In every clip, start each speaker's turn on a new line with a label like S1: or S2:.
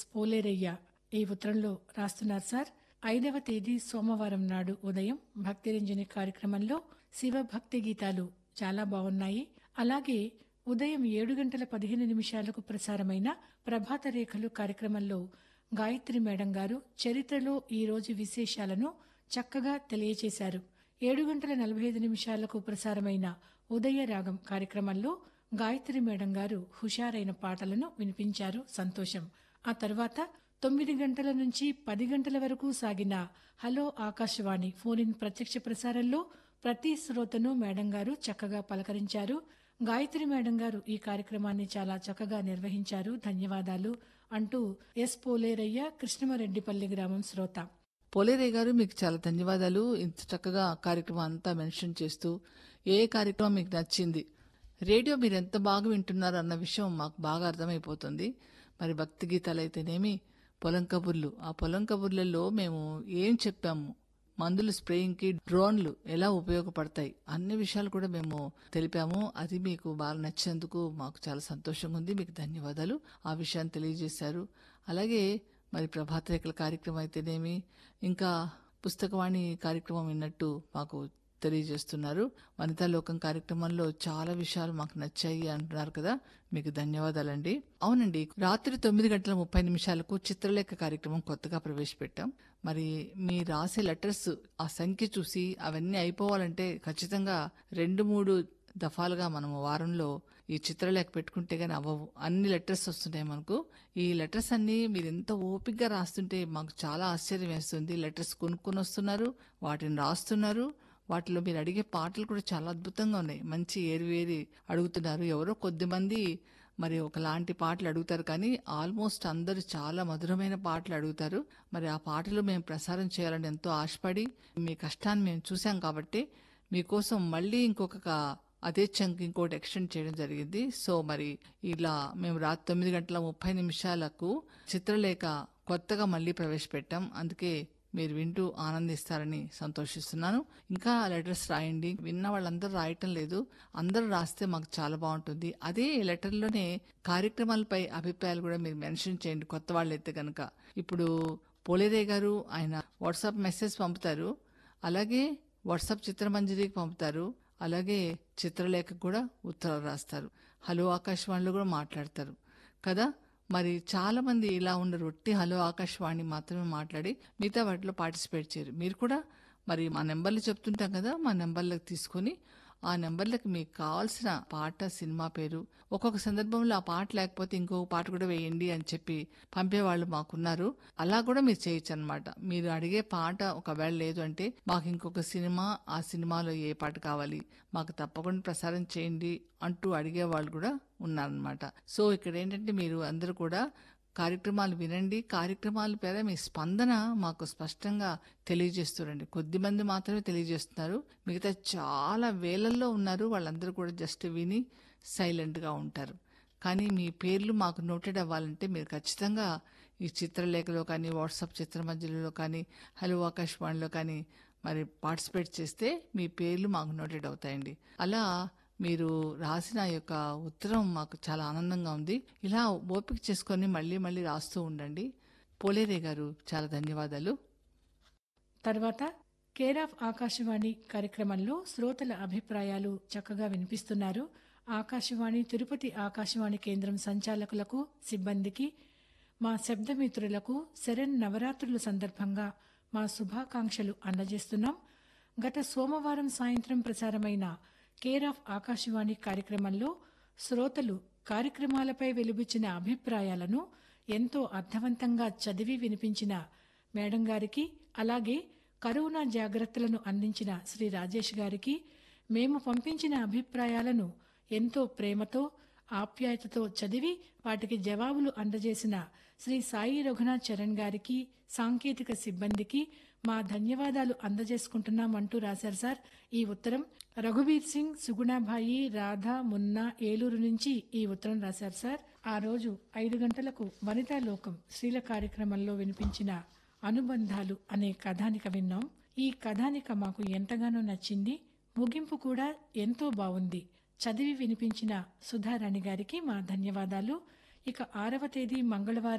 S1: పోలేరయ్య ఈ ఉత్తరంలో రాస్తున్నారు సార్ ఐదవ తేదీ సోమవారం నాడు ఉదయం భక్తిరంజని కార్యక్రమంలో శివభక్తి గీతాలు చాలా బాగున్నాయి అలాగే ఉదయం ఏడు గంటల పదిహేను నిమిషాలకు ప్రసారమైన ప్రభాత రేఖలు కార్యక్రమంలో గాయత్రి మేడం గారు చరిత్రలో ఈ రోజు విశేషాలను చక్కగా తెలియచేశారు ఏడు గంటల నలభై ఐదు నిమిషాలకు ప్రసారమైన ఉదయ రాగం కార్యక్రమంలో గాయత్రి మేడం గారు హుషారైన పాటలను వినిపించారు సంతోషం ఆ తర్వాత తొమ్మిది గంటల నుంచి పది గంటల వరకు సాగిన హలో ఆకాశవాణి ఫోన్ ఇన్ ప్రత్యక్ష ప్రసారంలో ప్రతి శ్రోతను మేడం గారు చక్కగా పలకరించారు గాయత్రి మేడం గారు ఈ కార్యక్రమాన్ని చాలా చక్కగా నిర్వహించారు ధన్యవాదాలు అంటూ ఎస్ పోలేరయ్య కృష్ణమరెడ్డిపల్లి గ్రామం శ్రోత
S2: పోలేరయ్య గారు మీకు చాలా ధన్యవాదాలు ఇంత చక్కగా కార్యక్రమం అంతా మెన్షన్ చేస్తూ ఏ కార్యక్రమం మీకు నచ్చింది రేడియో మీరు ఎంత బాగా వింటున్నారు అన్న విషయం మాకు బాగా అర్థమైపోతుంది మరి భక్తి గీతాలు అయితేనేమి పొలం కబుర్లు ఆ పొలం కబుర్లలో మేము ఏం చెప్పాము మందులు స్ప్రేయింగ్కి డ్రోన్లు ఎలా ఉపయోగపడతాయి అన్ని విషయాలు కూడా మేము తెలిపాము అది మీకు బాగా నచ్చినందుకు మాకు చాలా సంతోషంగా ఉంది మీకు ధన్యవాదాలు ఆ విషయాన్ని తెలియజేశారు అలాగే మరి ప్రభాత రేఖల కార్యక్రమం అయితేనేమి ఇంకా పుస్తకవాణి కార్యక్రమం విన్నట్టు మాకు తెలియజేస్తున్నారు వనితా లోకం కార్యక్రమంలో చాలా విషయాలు మాకు నచ్చాయి అంటున్నారు కదా మీకు ధన్యవాదాలండి అవునండి రాత్రి తొమ్మిది గంటల ముప్పై నిమిషాలకు చిత్రలేఖ కార్యక్రమం కొత్తగా ప్రవేశపెట్టాం మరి మీ రాసే లెటర్స్ ఆ సంఖ్య చూసి అవన్నీ అయిపోవాలంటే ఖచ్చితంగా రెండు మూడు దఫాలుగా మనము వారంలో ఈ చిత్రలేఖ పెట్టుకుంటే గానీ అవ్వవు అన్ని లెటర్స్ వస్తున్నాయి మనకు ఈ లెటర్స్ అన్ని మీరు ఎంత ఓపికగా రాస్తుంటే మాకు చాలా ఆశ్చర్యం వేస్తుంది లెటర్స్ కొనుక్కొని వస్తున్నారు వాటిని రాస్తున్నారు వాటిలో మీరు అడిగే పాటలు కూడా చాలా అద్భుతంగా ఉన్నాయి మంచి ఏరివేరి అడుగుతున్నారు ఎవరో కొద్ది మంది మరి ఒకలాంటి పాటలు అడుగుతారు కానీ ఆల్మోస్ట్ అందరూ చాలా మధురమైన పాటలు అడుగుతారు మరి ఆ పాటలు మేము ప్రసారం చేయాలని ఎంతో ఆశపడి మీ కష్టాన్ని మేము చూసాం కాబట్టి మీకోసం మళ్ళీ ఇంకొక అదే చంక్ ఇంకోటి ఎక్స్టెండ్ చేయడం జరిగింది సో మరి ఇలా మేము రాత్రి తొమ్మిది గంటల ముప్పై నిమిషాలకు చిత్రలేఖ కొత్తగా మళ్ళీ ప్రవేశపెట్టాం అందుకే మీరు వింటూ ఆనందిస్తారని సంతోషిస్తున్నాను ఇంకా లెటర్స్ రాయండి విన్న వాళ్ళందరూ రాయటం లేదు అందరూ రాస్తే మాకు చాలా బాగుంటుంది అదే లెటర్లోనే కార్యక్రమాలపై అభిప్రాయాలు కూడా మీరు మెన్షన్ చేయండి కొత్త వాళ్ళు అయితే కనుక ఇప్పుడు పోలేరే గారు ఆయన వాట్సాప్ మెసేజ్ పంపుతారు అలాగే వాట్సాప్ చిత్రమంజరికి పంపుతారు అలాగే చిత్రలేఖ కూడా ఉత్తరాలు రాస్తారు హలో ఆకాశవాణిలో కూడా మాట్లాడతారు కదా మరి చాలా మంది ఇలా ఉండరు ఒట్టి హలో ఆకాశవాణి మాత్రమే మాట్లాడి మిగతా వాటిలో పార్టిసిపేట్ చేయరు మీరు కూడా మరి మా నెంబర్లు చెప్తుంటాం కదా మా నెంబర్లకు తీసుకొని ఆ నెంబర్లకు మీకు కావాల్సిన పాట సినిమా పేరు ఒక్కొక్క సందర్భంలో ఆ పాట లేకపోతే ఇంకొక పాట కూడా వేయండి అని చెప్పి పంపేవాళ్ళు మాకున్నారు అలా కూడా మీరు చేయొచ్చు అనమాట మీరు అడిగే పాట ఒకవేళ లేదు అంటే మాకు ఇంకొక సినిమా ఆ సినిమాలో ఏ పాట కావాలి మాకు తప్పకుండా ప్రసారం చేయండి అంటూ అడిగే వాళ్ళు కూడా ఉన్నారనమాట సో ఇక్కడ ఏంటంటే మీరు అందరూ కూడా కార్యక్రమాలు వినండి కార్యక్రమాల పేర మీ స్పందన మాకు స్పష్టంగా తెలియజేస్తారండి కొద్ది మంది మాత్రమే తెలియజేస్తున్నారు మిగతా చాలా వేలల్లో ఉన్నారు వాళ్ళందరూ కూడా జస్ట్ విని సైలెంట్గా ఉంటారు కానీ మీ పేర్లు మాకు నోటెడ్ అవ్వాలంటే మీరు ఖచ్చితంగా ఈ చిత్రలేఖలో కానీ వాట్సాప్ చిత్రమధ్యలో కానీ హలో ఆకాశవాణిలో కానీ మరి పార్టిసిపేట్ చేస్తే మీ పేర్లు మాకు నోటెడ్ అవుతాయండి అలా మీరు రాసిన యొక్క ఉత్తరం మాకు చాలా ఆనందంగా ఉంది ఇలా ఓపిక చేసుకొని మళ్ళీ మళ్ళీ రాస్తూ ఉండండి పోలేరే గారు చాలా ధన్యవాదాలు
S1: తర్వాత కేర్ ఆఫ్ ఆకాశవాణి కార్యక్రమంలో శ్రోతల అభిప్రాయాలు చక్కగా వినిపిస్తున్నారు ఆకాశవాణి తిరుపతి ఆకాశవాణి కేంద్రం సంచాలకులకు సిబ్బందికి మా శబ్దమిత్రులకు శరణ్ నవరాత్రుల సందర్భంగా మా శుభాకాంక్షలు అందజేస్తున్నాం గత సోమవారం సాయంత్రం ప్రసారమైన కేర్ ఆఫ్ ఆకాశవాణి కార్యక్రమంలో శ్రోతలు కార్యక్రమాలపై వెలుబుచ్చిన అభిప్రాయాలను ఎంతో అర్థవంతంగా చదివి వినిపించిన మేడం గారికి అలాగే కరోనా జాగ్రత్తలను అందించిన శ్రీ రాజేష్ గారికి మేము పంపించిన అభిప్రాయాలను ఎంతో ప్రేమతో ఆప్యాయతతో చదివి వాటికి జవాబులు అందజేసిన శ్రీ సాయి రఘునాథ్ చరణ్ గారికి సాంకేతిక సిబ్బందికి మా ధన్యవాదాలు అందజేసుకుంటున్నామంటూ రాశారు సార్ ఈ ఉత్తరం రఘుబీర్ సింగ్ సుగుణాభాయి రాధా మున్నా ఏలూరు నుంచి ఈ ఉత్తరం రాశారు సార్ ఆ రోజు ఐదు గంటలకు వనితా లోకం స్త్రీల కార్యక్రమంలో వినిపించిన అనుబంధాలు అనే కథానిక విన్నాం ఈ కథానిక మాకు ఎంతగానో నచ్చింది ముగింపు కూడా ఎంతో బాగుంది చదివి వినిపించిన సుధారాణి గారికి మా ధన్యవాదాలు ఇక ఆరవ తేదీ మంగళవారం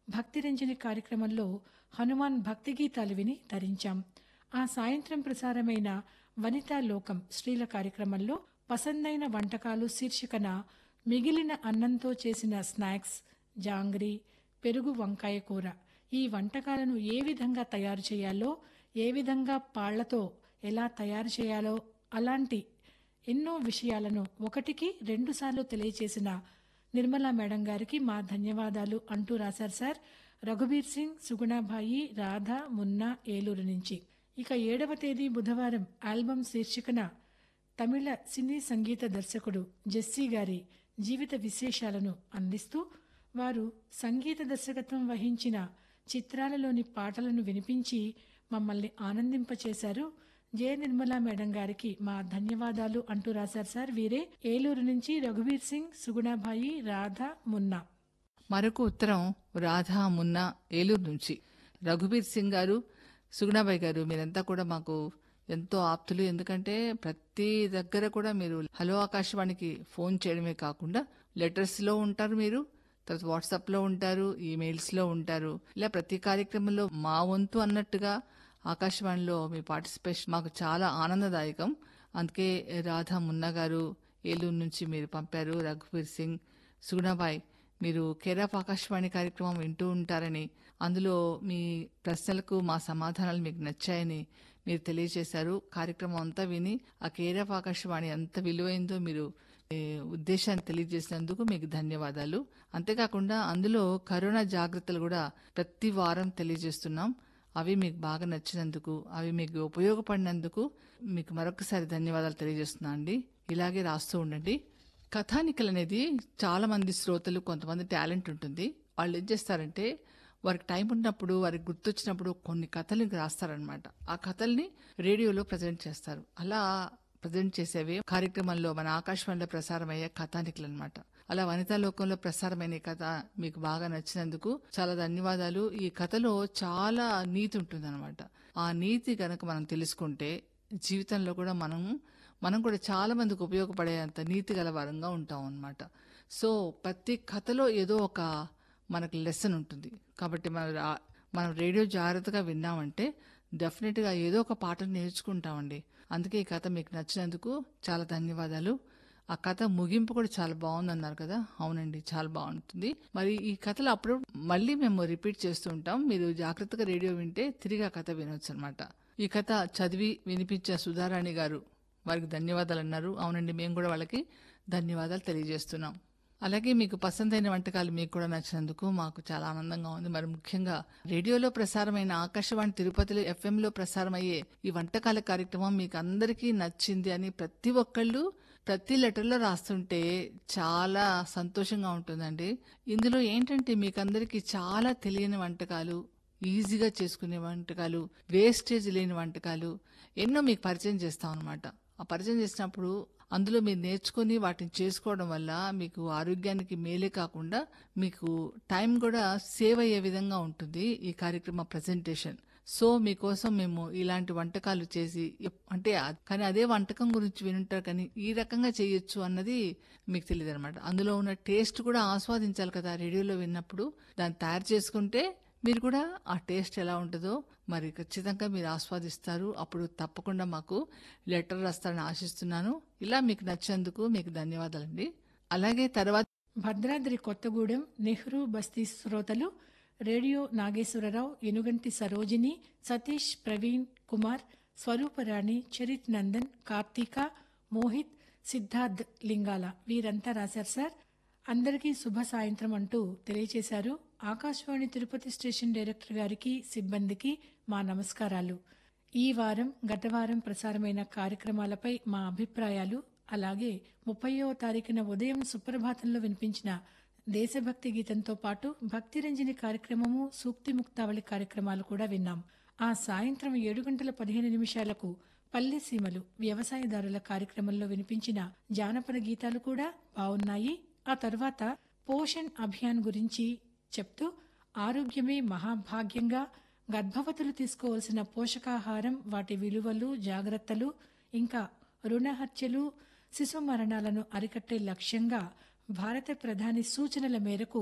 S1: భక్తిరంజని కార్యక్రమంలో హనుమాన్ భక్తి గీతాలు విని ధరించాం ఆ సాయంత్రం ప్రసారమైన వనితా లోకం స్త్రీల కార్యక్రమంలో పసందైన వంటకాలు శీర్షికన మిగిలిన అన్నంతో చేసిన స్నాక్స్ జాంగ్రీ పెరుగు వంకాయ కూర ఈ వంటకాలను ఏ విధంగా తయారు చేయాలో ఏ విధంగా పాళ్లతో ఎలా తయారు చేయాలో అలాంటి ఎన్నో విషయాలను ఒకటికి రెండుసార్లు తెలియచేసిన నిర్మలా మేడం గారికి మా ధన్యవాదాలు అంటూ రాశారు సార్ రఘుబీర్ సింగ్ సుగుణాభాయి రాధా మున్నా ఏలూరు నుంచి ఇక ఏడవ తేదీ బుధవారం ఆల్బమ్ శీర్షికన తమిళ సినీ సంగీత దర్శకుడు జెస్సీ గారి జీవిత విశేషాలను అందిస్తూ వారు సంగీత దర్శకత్వం వహించిన చిత్రాలలోని పాటలను వినిపించి మమ్మల్ని ఆనందింపచేశారు జే నిర్మలా మేడం గారికి మా ధన్యవాదాలు అంటూ రాశారు సార్ వీరే ఏలూరు నుంచి రఘువీర్ సింగ్ సుగుణాభాయి రాధా మున్నా
S2: మరొక ఉత్తరం రాధా మున్నా ఏలూరు నుంచి రఘుబీర్ సింగ్ గారు సుగుణాబాయి గారు మీరంతా కూడా మాకు ఎంతో ఆప్తులు ఎందుకంటే ప్రతి దగ్గర కూడా మీరు హలో ఆకాశవాణికి ఫోన్ చేయడమే కాకుండా లెటర్స్ లో ఉంటారు మీరు తర్వాత వాట్సాప్ లో ఉంటారు ఈమెయిల్స్ లో ఉంటారు ఇలా ప్రతి కార్యక్రమంలో మా వంతు అన్నట్టుగా ఆకాశవాణిలో మీ పార్టిసిపేషన్ మాకు చాలా ఆనందదాయకం అందుకే రాధా మున్నా గారు ఏలూరు నుంచి మీరు పంపారు రఘుబీర్ సింగ్ సుగుణాబాయ్ మీరు కేరాఫ్ ఆకాశవాణి కార్యక్రమం వింటూ ఉంటారని అందులో మీ ప్రశ్నలకు మా సమాధానాలు మీకు నచ్చాయని మీరు తెలియజేశారు కార్యక్రమం అంతా విని ఆ కేరాఫ్ ఆకాశవాణి ఎంత విలువైందో మీరు ఏ, ఉద్దేశాన్ని తెలియజేసినందుకు మీకు ధన్యవాదాలు అంతేకాకుండా అందులో కరోనా జాగ్రత్తలు కూడా ప్రతి వారం తెలియజేస్తున్నాం అవి మీకు బాగా నచ్చినందుకు అవి మీకు ఉపయోగపడినందుకు మీకు మరొకసారి ధన్యవాదాలు తెలియజేస్తున్నా అండి ఇలాగే రాస్తూ ఉండండి కథానికలు అనేది చాలా మంది శ్రోతలు కొంతమంది టాలెంట్ ఉంటుంది వాళ్ళు ఏం చేస్తారంటే వారికి టైం ఉన్నప్పుడు వారికి గుర్తొచ్చినప్పుడు కొన్ని కథలు రాస్తారనమాట ఆ కథల్ని రేడియోలో ప్రజెంట్ చేస్తారు అలా ప్రజెంట్ చేసేవి కార్యక్రమంలో మన ఆకాశవాణిలో ప్రసారమయ్యే కథానికలు అనమాట అలా వనితా లోకంలో ప్రసారమైన ఈ కథ మీకు బాగా నచ్చినందుకు చాలా ధన్యవాదాలు ఈ కథలో చాలా నీతి ఉంటుందన్నమాట ఆ నీతి గనక మనం తెలుసుకుంటే జీవితంలో కూడా మనం మనం కూడా చాలా మందికి ఉపయోగపడేంత నీతి గలవారంగా ఉంటాం అన్నమాట సో ప్రతి కథలో ఏదో ఒక మనకు లెసన్ ఉంటుంది కాబట్టి మనం రా- మనం రేడియో జాగ్రత్తగా విన్నామంటే డెఫినెట్గా ఏదో ఒక పాటను నేర్చుకుంటామండి అందుకే ఈ కథ మీకు నచ్చినందుకు చాలా ధన్యవాదాలు ఆ కథ ముగింపు కూడా చాలా బాగుందన్నారు కదా అవునండి చాలా బాగుంటుంది మరి ఈ కథలు అప్పుడు మళ్ళీ మేము రిపీట్ చేస్తూ ఉంటాం మీరు జాగ్రత్తగా రేడియో వింటే తిరిగి ఆ కథ వినొచ్చు అనమాట ఈ కథ చదివి వినిపించే సుధారాణి గారు వారికి ధన్యవాదాలు అన్నారు అవునండి మేము కూడా వాళ్ళకి ధన్యవాదాలు తెలియజేస్తున్నాం అలాగే మీకు పసందైన వంటకాలు మీకు కూడా నచ్చినందుకు మాకు చాలా ఆనందంగా ఉంది మరి ముఖ్యంగా రేడియోలో ప్రసారమైన ఆకాశవాణి తిరుపతిలో ఎఫ్ఎంలో ప్రసారమయ్యే ఈ వంటకాల కార్యక్రమం మీకు అందరికీ నచ్చింది అని ప్రతి ఒక్కళ్ళు ప్రతి లెటర్లో రాస్తుంటే చాలా సంతోషంగా ఉంటుందండి ఇందులో ఏంటంటే మీకు అందరికీ చాలా తెలియని వంటకాలు ఈజీగా చేసుకునే వంటకాలు వేస్టేజ్ లేని వంటకాలు ఎన్నో మీకు పరిచయం చేస్తాం అనమాట ఆ పరిచయం చేసినప్పుడు అందులో మీరు నేర్చుకుని వాటిని చేసుకోవడం వల్ల మీకు ఆరోగ్యానికి మేలే కాకుండా మీకు టైం కూడా సేవ్ అయ్యే విధంగా ఉంటుంది ఈ కార్యక్రమ ప్రజెంటేషన్ సో మీకోసం మేము ఇలాంటి వంటకాలు చేసి ఎప్- అంటే ఆ- కానీ అదే వంటకం గురించి వినుంటారు కానీ ఈ రకంగా చేయొచ్చు అన్నది మీకు తెలియదు అనమాట అందులో ఉన్న టేస్ట్ కూడా ఆస్వాదించాలి కదా రేడియోలో విన్నప్పుడు దాన్ని తయారు చేసుకుంటే మీరు కూడా ఆ టేస్ట్ ఎలా ఉంటుందో మరి ఖచ్చితంగా మీరు ఆస్వాదిస్తారు అప్పుడు తప్పకుండా మాకు లెటర్ రాస్తారని ఆశిస్తున్నాను ఇలా మీకు నచ్చేందుకు మీకు ధన్యవాదాలండి అలాగే తర్వాత
S1: భద్రాద్రి కొత్తగూడెం నెహ్రూ బస్తీ శ్రోతలు రేడియో నాగేశ్వరరావు ఎనుగంటి సరోజిని సతీష్ ప్రవీణ్ కుమార్ స్వరూపరాణి చరిత్ నందన్ కార్తీక మోహిత్ సిద్ధార్థ్ లింగాల వీరంతా రాశారు సార్ అందరికీ శుభ సాయంత్రం అంటూ తెలియచేశారు ఆకాశవాణి తిరుపతి స్టేషన్ డైరెక్టర్ గారికి సిబ్బందికి మా నమస్కారాలు ఈ వారం గత వారం ప్రసారమైన కార్యక్రమాలపై మా అభిప్రాయాలు అలాగే ముప్పయో తారీఖున ఉదయం సుప్రభాతంలో వినిపించిన దేశభక్తి గీతంతో పాటు భక్తిరంజని కార్యక్రమము సూక్తి ముక్తావళి కార్యక్రమాలు కూడా విన్నాం ఆ సాయంత్రం ఏడు గంటల పదిహేను నిమిషాలకు పల్లె సీమలు వ్యవసాయదారుల కార్యక్రమంలో వినిపించిన జానపద గీతాలు కూడా బాగున్నాయి ఆ తర్వాత పోషణ్ అభియాన్ గురించి చెప్తూ ఆరోగ్యమే మహాభాగ్యంగా గర్భవతులు తీసుకోవాల్సిన పోషకాహారం వాటి విలువలు జాగ్రత్తలు ఇంకా రుణ హత్యలు శిశు మరణాలను అరికట్టే లక్ష్యంగా భారత ప్రధాని సూచనల మేరకు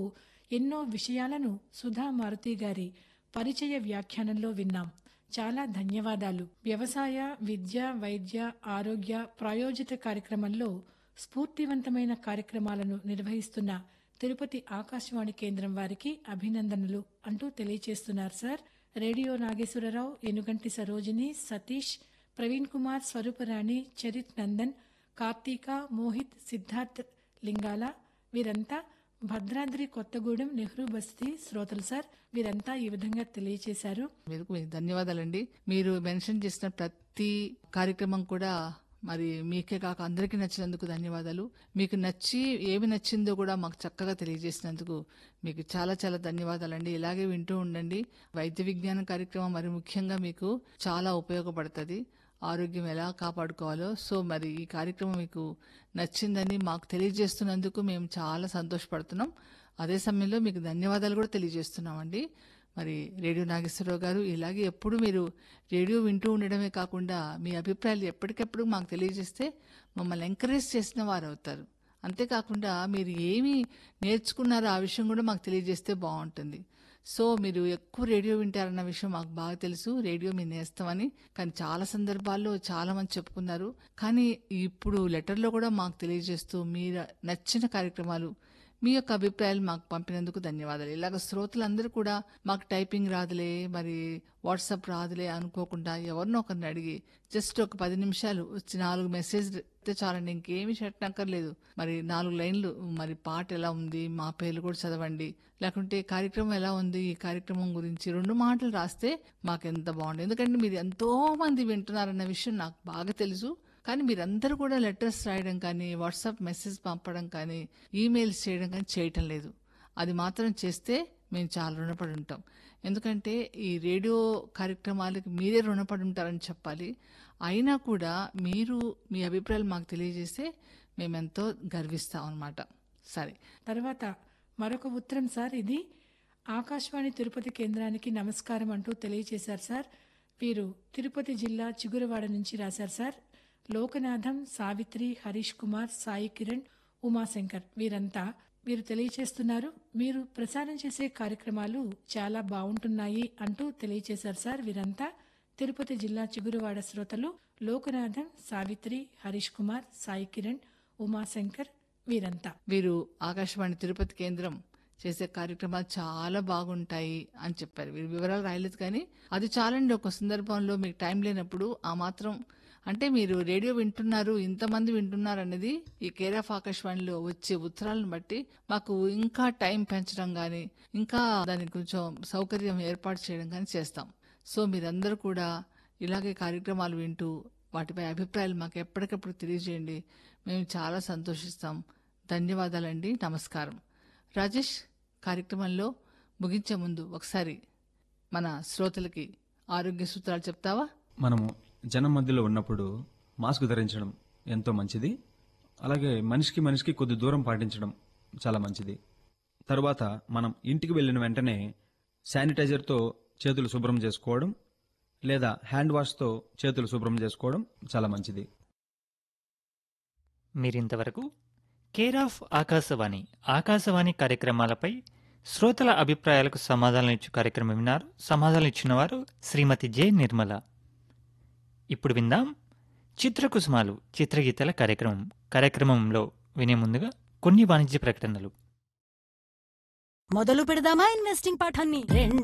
S1: ఎన్నో విషయాలను సుధా మారుతి గారి పరిచయ వ్యాఖ్యానంలో విన్నాం చాలా ధన్యవాదాలు వ్యవసాయ విద్య వైద్య ఆరోగ్య ప్రాయోజిత కార్యక్రమంలో స్ఫూర్తివంతమైన కార్యక్రమాలను నిర్వహిస్తున్న తిరుపతి ఆకాశవాణి కేంద్రం వారికి అభినందనలు అంటూ తెలియజేస్తున్నారు సార్ రేడియో నాగేశ్వరరావు ఎనుగంటి సరోజిని సతీష్ ప్రవీణ్ కుమార్ స్వరూపరాణి చరిత్ నందన్ కార్తీక మోహిత్ సిద్ధార్థ్ లింగాల వీరంతా భద్రాద్రి కొత్తగూడెం నెహ్రూ బస్తీ శ్రోతలు సార్ వీరంతా ఈ విధంగా తెలియజేశారు
S2: మీకు మీకు ధన్యవాదాలండి మీరు మెన్షన్ చేసిన ప్రతి కార్యక్రమం కూడా మరి మీకే కాక అందరికీ నచ్చినందుకు ధన్యవాదాలు మీకు నచ్చి ఏమి నచ్చిందో కూడా మాకు చక్కగా తెలియజేసినందుకు మీకు చాలా చాలా ధన్యవాదాలండి ఇలాగే వింటూ ఉండండి వైద్య విజ్ఞాన కార్యక్రమం మరి ముఖ్యంగా మీకు చాలా ఉపయోగపడుతుంది ఆరోగ్యం ఎలా కాపాడుకోవాలో సో మరి ఈ కార్యక్రమం మీకు నచ్చిందని మాకు తెలియజేస్తున్నందుకు మేము చాలా సంతోషపడుతున్నాం అదే సమయంలో మీకు ధన్యవాదాలు కూడా తెలియజేస్తున్నామండి మరి రేడియో నాగేశ్వరరావు గారు ఇలాగే ఎప్పుడు మీరు రేడియో వింటూ ఉండడమే కాకుండా మీ అభిప్రాయాలు ఎప్పటికెప్పుడు మాకు తెలియజేస్తే మమ్మల్ని ఎంకరేజ్ చేసిన వారు అవుతారు అంతేకాకుండా మీరు ఏమి నేర్చుకున్నారో ఆ విషయం కూడా మాకు తెలియజేస్తే బాగుంటుంది సో మీరు ఎక్కువ రేడియో వింటారన్న విషయం మాకు బాగా తెలుసు రేడియో మీ నేస్తామని కానీ చాలా సందర్భాల్లో చాలా మంది చెప్పుకున్నారు కానీ ఇప్పుడు లెటర్లో కూడా మాకు తెలియజేస్తూ మీరు నచ్చిన కార్యక్రమాలు మీ యొక్క అభిప్రాయాలు మాకు పంపినందుకు ధన్యవాదాలు ఇలాగ శ్రోతలందరూ కూడా మాకు టైపింగ్ రాదులే మరి వాట్సాప్ రాదులే అనుకోకుండా ఎవరినో ఒకరిని అడిగి జస్ట్ ఒక పది నిమిషాలు వచ్చి నాలుగు మెసేజ్ అయితే చాలండి ఇంకేమి చెప్పనక్కర్లేదు మరి నాలుగు లైన్లు మరి పాట ఎలా ఉంది మా పేర్లు కూడా చదవండి లేకుంటే కార్యక్రమం ఎలా ఉంది ఈ కార్యక్రమం గురించి రెండు మాటలు రాస్తే మాకు ఎంత బాగుంది ఎందుకంటే మీరు ఎంతో మంది వింటున్నారన్న విషయం నాకు బాగా తెలుసు కానీ మీరందరూ కూడా లెటర్స్ రాయడం కానీ వాట్సాప్ మెసేజ్ పంపడం కానీ ఈమెయిల్స్ చేయడం కానీ చేయటం లేదు అది మాత్రం చేస్తే మేము చాలా రుణపడి ఉంటాం ఎందుకంటే ఈ రేడియో కార్యక్రమాలకి మీరే రుణపడి ఉంటారని చెప్పాలి అయినా కూడా మీరు మీ అభిప్రాయాలు మాకు తెలియజేస్తే మేమెంతో గర్విస్తాం అనమాట సరే
S1: తర్వాత మరొక ఉత్తరం సార్ ఇది ఆకాశవాణి తిరుపతి కేంద్రానికి నమస్కారం అంటూ తెలియజేశారు సార్ వీరు తిరుపతి జిల్లా చిగురవాడ నుంచి రాశారు సార్ లోకనాథం సావిత్రి హరీష్ కుమార్ సాయి కిరణ్ ఉమాశంకర్ వీరంతా వీరు తెలియచేస్తున్నారు మీరు ప్రసారం చేసే కార్యక్రమాలు చాలా బాగుంటున్నాయి అంటూ తెలియచేశారు సార్ వీరంతా తిరుపతి జిల్లా చిగురువాడ శ్రోతలు లోకనాథం సావిత్రి హరీష్ కుమార్ సాయి కిరణ్ ఉమాశంకర్ వీరంతా
S2: వీరు ఆకాశవాణి తిరుపతి కేంద్రం చేసే కార్యక్రమాలు చాలా బాగుంటాయి అని చెప్పారు వీరు వివరాలు రాయలేదు కానీ అది చాలండి ఒక సందర్భంలో మీకు టైం లేనప్పుడు ఆ మాత్రం అంటే మీరు రేడియో వింటున్నారు ఇంతమంది వింటున్నారు అనేది ఈ కేర్ ఆఫ్ ఆకాశవాణిలో వచ్చే ఉత్తరాలను బట్టి మాకు ఇంకా టైం పెంచడం కానీ ఇంకా దానికి కొంచెం సౌకర్యం ఏర్పాటు చేయడం కానీ చేస్తాం సో మీరందరూ కూడా ఇలాగే కార్యక్రమాలు వింటూ వాటిపై అభిప్రాయాలు మాకు ఎప్పటికప్పుడు తెలియజేయండి మేము చాలా సంతోషిస్తాం ధన్యవాదాలండి నమస్కారం రాజేష్ కార్యక్రమంలో ముగించే ముందు ఒకసారి మన శ్రోతలకి ఆరోగ్య సూత్రాలు చెప్తావా
S3: మనము జనం మధ్యలో ఉన్నప్పుడు మాస్క్ ధరించడం ఎంతో మంచిది అలాగే మనిషికి మనిషికి కొద్ది దూరం పాటించడం చాలా మంచిది తరువాత మనం ఇంటికి వెళ్ళిన వెంటనే శానిటైజర్తో చేతులు శుభ్రం చేసుకోవడం లేదా హ్యాండ్ వాష్తో చేతులు శుభ్రం చేసుకోవడం చాలా మంచిది
S4: మీరింతవరకు కేర్ ఆఫ్ ఆకాశవాణి ఆకాశవాణి కార్యక్రమాలపై శ్రోతల అభిప్రాయాలకు సమాధానం ఇచ్చు కార్యక్రమం విన్నారు సమాధానం ఇచ్చిన వారు శ్రీమతి జె నిర్మల ఇప్పుడు విందాం చిత్రకుసుమాలు చిత్రగీతల కార్యక్రమం కార్యక్రమంలో వినే ముందుగా కొన్ని వాణిజ్య ప్రకటనలు
S5: మొదలు పెడదామా ఇన్వెస్టింగ్ పాఠాన్ని రెండు